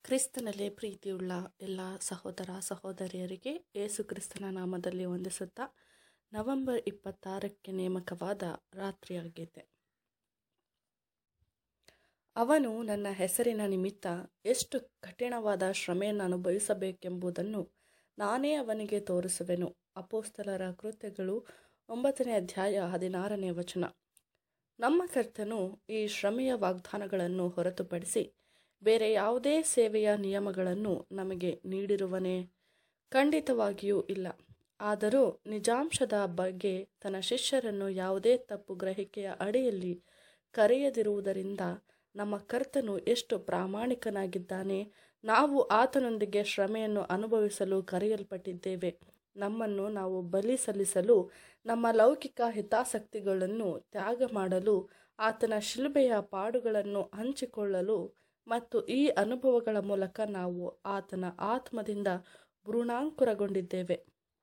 ಕ್ರಿಸ್ತನಲ್ಲಿ ಪ್ರೀತಿಯುಳ್ಳ ಎಲ್ಲ ಸಹೋದರ ಸಹೋದರಿಯರಿಗೆ ಯೇಸು ಕ್ರಿಸ್ತನ ನಾಮದಲ್ಲಿ ವಂದಿಸುತ್ತಾ ನವೆಂಬರ್ ಇಪ್ಪತ್ತಾರಕ್ಕೆ ನೇಮಕವಾದ ರಾತ್ರಿಯಾಗಿದೆ ಅವನು ನನ್ನ ಹೆಸರಿನ ನಿಮಿತ್ತ ಎಷ್ಟು ಕಠಿಣವಾದ ಶ್ರಮೆಯನ್ನು ಅನುಭವಿಸಬೇಕೆಂಬುದನ್ನು ನಾನೇ ಅವನಿಗೆ ತೋರಿಸುವೆನು ಅಪೋಸ್ತಲರ ಕೃತ್ಯಗಳು ಒಂಬತ್ತನೇ ಅಧ್ಯಾಯ ಹದಿನಾರನೇ ವಚನ ನಮ್ಮ ಕರ್ತನು ಈ ಶ್ರಮೆಯ ವಾಗ್ದಾನಗಳನ್ನು ಹೊರತುಪಡಿಸಿ ಬೇರೆ ಯಾವುದೇ ಸೇವೆಯ ನಿಯಮಗಳನ್ನು ನಮಗೆ ನೀಡಿರುವನೇ ಖಂಡಿತವಾಗಿಯೂ ಇಲ್ಲ ಆದರೂ ನಿಜಾಂಶದ ಬಗ್ಗೆ ತನ್ನ ಶಿಷ್ಯರನ್ನು ಯಾವುದೇ ತಪ್ಪು ಗ್ರಹಿಕೆಯ ಅಡಿಯಲ್ಲಿ ಕರೆಯದಿರುವುದರಿಂದ ನಮ್ಮ ಕರ್ತನು ಎಷ್ಟು ಪ್ರಾಮಾಣಿಕನಾಗಿದ್ದಾನೆ ನಾವು ಆತನೊಂದಿಗೆ ಶ್ರಮೆಯನ್ನು ಅನುಭವಿಸಲು ಕರೆಯಲ್ಪಟ್ಟಿದ್ದೇವೆ ನಮ್ಮನ್ನು ನಾವು ಬಲಿ ಸಲ್ಲಿಸಲು ನಮ್ಮ ಲೌಕಿಕ ಹಿತಾಸಕ್ತಿಗಳನ್ನು ತ್ಯಾಗ ಮಾಡಲು ಆತನ ಶಿಲ್ಬೆಯ ಪಾಡುಗಳನ್ನು ಹಂಚಿಕೊಳ್ಳಲು ಮತ್ತು ಈ ಅನುಭವಗಳ ಮೂಲಕ ನಾವು ಆತನ ಆತ್ಮದಿಂದ ಭ್ರೂಣಾಂಕುರಗೊಂಡಿದ್ದೇವೆ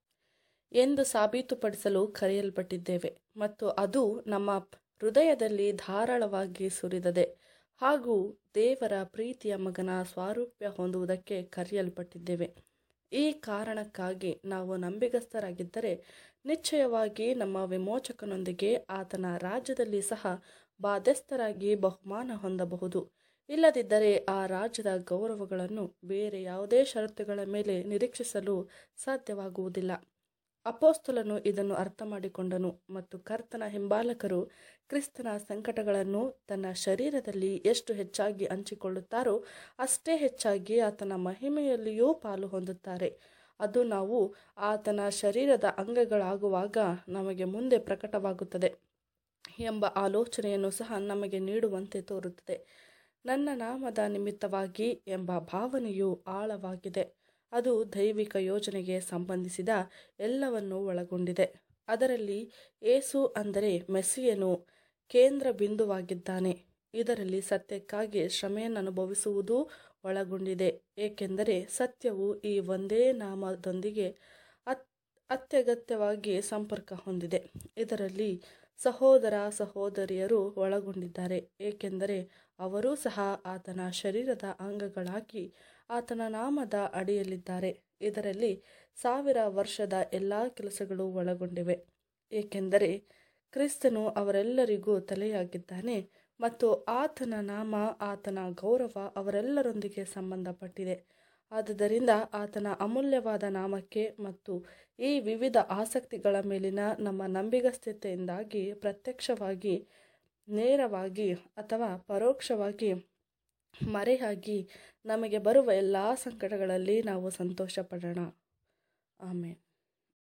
ಎಂದು ಸಾಬೀತುಪಡಿಸಲು ಕರೆಯಲ್ಪಟ್ಟಿದ್ದೇವೆ ಮತ್ತು ಅದು ನಮ್ಮ ಹೃದಯದಲ್ಲಿ ಧಾರಾಳವಾಗಿ ಸುರಿದದೆ ಹಾಗೂ ದೇವರ ಪ್ರೀತಿಯ ಮಗನ ಸ್ವಾರೂಪ್ಯ ಹೊಂದುವುದಕ್ಕೆ ಕರೆಯಲ್ಪಟ್ಟಿದ್ದೇವೆ ಈ ಕಾರಣಕ್ಕಾಗಿ ನಾವು ನಂಬಿಗಸ್ತರಾಗಿದ್ದರೆ ನಿಶ್ಚಯವಾಗಿ ನಮ್ಮ ವಿಮೋಚಕನೊಂದಿಗೆ ಆತನ ರಾಜ್ಯದಲ್ಲಿ ಸಹ ಬಾಧ್ಯಸ್ಥರಾಗಿ ಬಹುಮಾನ ಹೊಂದಬಹುದು ಇಲ್ಲದಿದ್ದರೆ ಆ ರಾಜ್ಯದ ಗೌರವಗಳನ್ನು ಬೇರೆ ಯಾವುದೇ ಷರತ್ತುಗಳ ಮೇಲೆ ನಿರೀಕ್ಷಿಸಲು ಸಾಧ್ಯವಾಗುವುದಿಲ್ಲ ಅಪೋಸ್ತಲನು ಇದನ್ನು ಅರ್ಥ ಮಾಡಿಕೊಂಡನು ಮತ್ತು ಕರ್ತನ ಹಿಂಬಾಲಕರು ಕ್ರಿಸ್ತನ ಸಂಕಟಗಳನ್ನು ತನ್ನ ಶರೀರದಲ್ಲಿ ಎಷ್ಟು ಹೆಚ್ಚಾಗಿ ಹಂಚಿಕೊಳ್ಳುತ್ತಾರೋ ಅಷ್ಟೇ ಹೆಚ್ಚಾಗಿ ಆತನ ಮಹಿಮೆಯಲ್ಲಿಯೂ ಪಾಲು ಹೊಂದುತ್ತಾರೆ ಅದು ನಾವು ಆತನ ಶರೀರದ ಅಂಗಗಳಾಗುವಾಗ ನಮಗೆ ಮುಂದೆ ಪ್ರಕಟವಾಗುತ್ತದೆ ಎಂಬ ಆಲೋಚನೆಯನ್ನು ಸಹ ನಮಗೆ ನೀಡುವಂತೆ ತೋರುತ್ತದೆ ನನ್ನ ನಾಮದ ನಿಮಿತ್ತವಾಗಿ ಎಂಬ ಭಾವನೆಯು ಆಳವಾಗಿದೆ ಅದು ದೈವಿಕ ಯೋಜನೆಗೆ ಸಂಬಂಧಿಸಿದ ಎಲ್ಲವನ್ನೂ ಒಳಗೊಂಡಿದೆ ಅದರಲ್ಲಿ ಏಸು ಅಂದರೆ ಮೆಸ್ಸಿಯನು ಕೇಂದ್ರ ಬಿಂದುವಾಗಿದ್ದಾನೆ ಇದರಲ್ಲಿ ಸತ್ಯಕ್ಕಾಗಿ ಶ್ರಮೆಯನ್ನು ಅನುಭವಿಸುವುದೂ ಒಳಗೊಂಡಿದೆ ಏಕೆಂದರೆ ಸತ್ಯವು ಈ ಒಂದೇ ನಾಮದೊಂದಿಗೆ ಅತ್ ಅತ್ಯಗತ್ಯವಾಗಿ ಸಂಪರ್ಕ ಹೊಂದಿದೆ ಇದರಲ್ಲಿ ಸಹೋದರ ಸಹೋದರಿಯರು ಒಳಗೊಂಡಿದ್ದಾರೆ ಏಕೆಂದರೆ ಅವರೂ ಸಹ ಆತನ ಶರೀರದ ಅಂಗಗಳಾಗಿ ಆತನ ನಾಮದ ಅಡಿಯಲ್ಲಿದ್ದಾರೆ ಇದರಲ್ಲಿ ಸಾವಿರ ವರ್ಷದ ಎಲ್ಲ ಕೆಲಸಗಳು ಒಳಗೊಂಡಿವೆ ಏಕೆಂದರೆ ಕ್ರಿಸ್ತನು ಅವರೆಲ್ಲರಿಗೂ ತಲೆಯಾಗಿದ್ದಾನೆ ಮತ್ತು ಆತನ ನಾಮ ಆತನ ಗೌರವ ಅವರೆಲ್ಲರೊಂದಿಗೆ ಸಂಬಂಧಪಟ್ಟಿದೆ ಆದುದರಿಂದ ಆತನ ಅಮೂಲ್ಯವಾದ ನಾಮಕ್ಕೆ ಮತ್ತು ಈ ವಿವಿಧ ಆಸಕ್ತಿಗಳ ಮೇಲಿನ ನಮ್ಮ ನಂಬಿಗಸ್ತತೆಯಿಂದಾಗಿ ಪ್ರತ್ಯಕ್ಷವಾಗಿ ನೇರವಾಗಿ ಅಥವಾ ಪರೋಕ್ಷವಾಗಿ ಮರೆಯಾಗಿ ನಮಗೆ ಬರುವ ಎಲ್ಲ ಸಂಕಟಗಳಲ್ಲಿ ನಾವು ಸಂತೋಷ ಪಡೋಣ ಆಮೇಲೆ